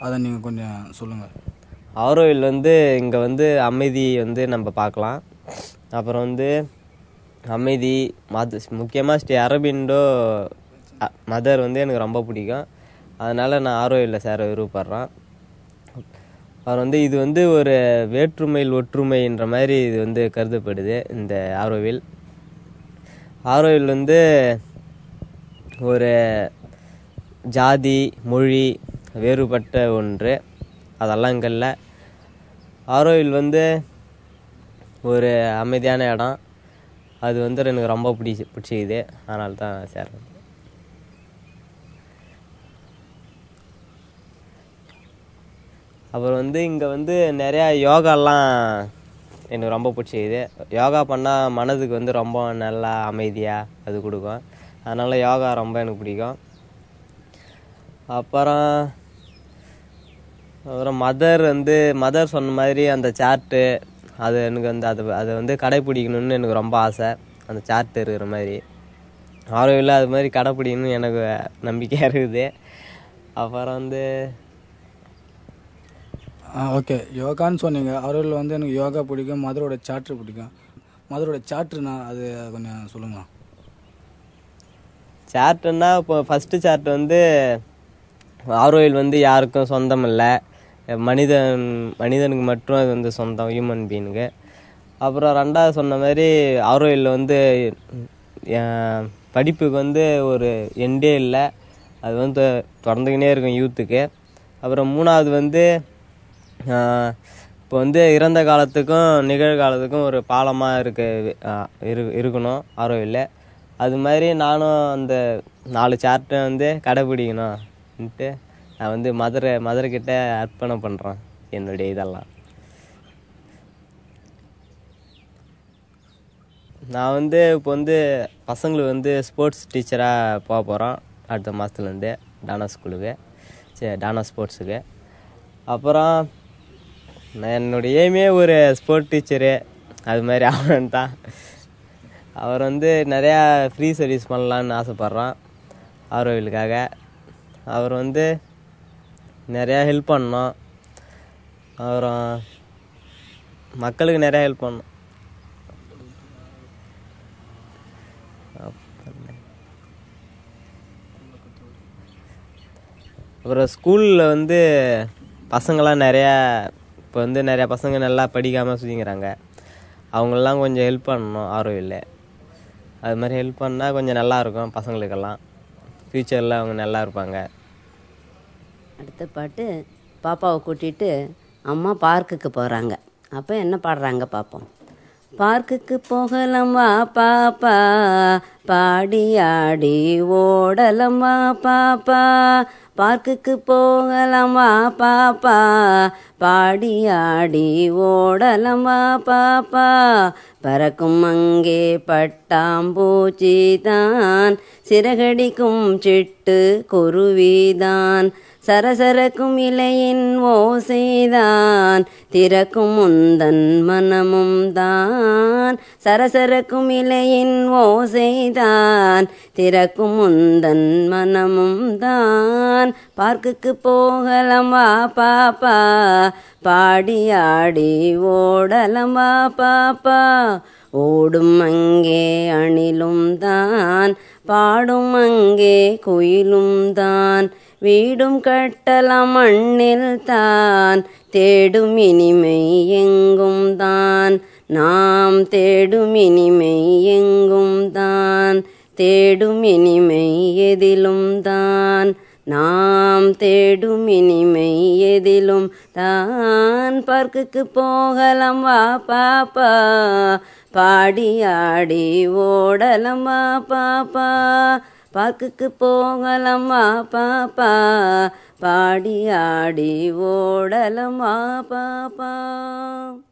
அதை நீங்கள் கொஞ்சம் சொல்லுங்கள் ஆரோவில் வந்து இங்கே வந்து அமைதி வந்து நம்ம பார்க்கலாம் அப்புறம் வந்து அமைதி மத முக்கியமாக ஸ்ரீ அரபிண்டோ அ- மதர் வந்து எனக்கு ரொம்ப பிடிக்கும் அதனால் நான் ஆரோவில் சேர விருப்பப்படுறேன் அப்புறம் வந்து இது வந்து ஒரு வேற்றுமையில் ஒற்றுமைன்ற மாதிரி இது வந்து கருதப்படுது இந்த ஆரோவில் ஆரோவில் வந்து ஒரு ஜாதி மொழி வேறுபட்ட ஒன்று அதெல்லாம் இங்கே இல்லை ஆரோவில் வந்து ஒரு அமைதியான இடம் அது வந்து எனக்கு ரொம்ப பிடிச்சி பிடிச்சிக்குது அதனால தான் சேர்றேன் அப்புறம் வந்து இங்கே வந்து நிறையா யோகாலாம் எனக்கு ரொம்ப பிடிச்சிக்குது யோகா பண்ணால் மனதுக்கு வந்து ரொம்ப நல்லா அமைதியாக அது கொடுக்கும் அதனால் யோகா ரொம்ப எனக்கு பிடிக்கும் அப்புறம் அப்புறம் மதர் வந்து மதர் சொன்ன மாதிரி அந்த சார்ட்டு அது எனக்கு வந்து அது அதை வந்து கடைப்பிடிக்கணும்னு எனக்கு ரொம்ப ஆசை அந்த சார்ட் இருக்கிற மாதிரி ஆரோவில் அது மாதிரி கடைப்பிடிக்கணும்னு எனக்கு நம்பிக்கையாக இருக்குது அப்புறம் வந்து ஆ ஓகே யோகான்னு சொன்னீங்க அவரில் வந்து எனக்கு யோகா பிடிக்கும் மதரோட சாட்ரு பிடிக்கும் மதரோட சாட்ருனா அது கொஞ்சம் சொல்லுங்களா சார்ட்டுன்னா இப்போ ஃபஸ்ட்டு சார்ட் வந்து ஆரோயில் வந்து யாருக்கும் சொந்தம் இல்லை மனிதன் மனிதனுக்கு மட்டும் அது வந்து சொந்தம் ஹியூமன் பீனுக்கு அப்புறம் ரெண்டாவது சொன்ன மாதிரி ஆரோயில் வந்து அஹ், படிப்புக்கு வந்து ஒரு எண்டே இல்லை அது வந்து தொடர்ந்துக்கினே இருக்கும் யூத்துக்கு அப்புறம் மூணாவது வந்து ஆஹ், இப்போ வந்து இறந்த காலத்துக்கும் நிகழ்காலத்துக்கும் ஒரு பாலமாக இருக்க ஆஹ், இரு இருக்கணும் ஆரோவில் அது மாதிரி நானும் அந்த நாலு சார்ட்டை வந்து கடைப்பிடிக்கணும்ன்ட்டு நான் வந்து மதுரை மதுரைக்கிட்ட அர்ப்பணம் பண்ணுறேன் என்னுடைய இதெல்லாம் நான் வந்து இப்போ வந்து பசங்களுக்கு வந்து ஸ்போர்ட்ஸ் டீச்சராக போக போகிறோம் அடுத்த மாதத்துலேருந்து டானா ஸ்கூலுக்கு சரி டானா ஸ்போர்ட்ஸுக்கு அப்புறம் நான் என்னுடைய எய்மே ஒரு ஸ்போர்ட் டீச்சரு அது மாதிரி ஆகணும் தான் அவர் வந்து நிறையா ஃப்ரீ சர்வீஸ் பண்ணலான்னு ஆசைப்பட்றான் ஆரோவிலுக்காக அவர் வந்து நிறையா ஹெல்ப் பண்ணோம் அப்புறம் மக்களுக்கு நிறையா ஹெல்ப் பண்ணோம் அப்புறம் ஸ்கூலில் வந்து பசங்களாம் நிறையா இப்போ வந்து நிறையா பசங்க நல்லா படிக்காமல் சுற்றிங்கிறாங்க அவங்களெலாம் கொஞ்சம் ஹெல்ப் பண்ணணும் ஆரோவில் அது மாதிரி ஹெல்ப் பண்ணால் கொஞ்சம் நல்லா இருக்கும் பசங்களுக்கெல்லாம் ஃப்யூச்சரில் அவங்க நல்லா இருப்பாங்க அடுத்த பாட்டு பாப்பாவை கூட்டிட்டு அம்மா பார்க்குக்கு போகிறாங்க அப்போ என்ன பாடுறாங்க பார்ப்போம் பார்க்குக்கு போகலாம் வா பாப்பா பாடி ஆடி ஓடலாம் வா பாப்பா பார்க்குக்கு போகலாம் வா பாப்பா பாடி ஆடி ஓடலாம் வா பாப்பா பறக்கும் அங்கே பட்டாம்பூச்சி தான் சிறகடிக்கும் சிட்டு குருவிதான் சரசரக்கும் இலையின் ஓசைதான் திறக்கும் முந்தன் மனமும் தான் சரசரக்கும் இலையின் ஓசைதான் திறக்கும் முந்தன் மனமும் தான் பார்க்குக்கு போகலாம் வா பாப்பா பாடி ஆடி ஓடலாம் வா பாப்பா ஓடும் அங்கே அணிலும் தான் பாடும் அங்கே குயிலும் தான் வீடும் கட்டலாம் மண்ணில் தான் தேடும் இனிமை எங்கும் தான் நாம் தேடும் இனிமை எங்கும் தான் தேடும் இனிமை எதிலும் தான் நாம் தேடும் இனிமை எதிலும் தான் பார்க்குக்கு போகலாம் வா பாப்பா பாடி ஆடி ஓடலாம் வா பாப்பா பார்க்குக்கு போகலாம் வா பாப்பா பாடி ஆடி ஓடலாம் வா பாப்பா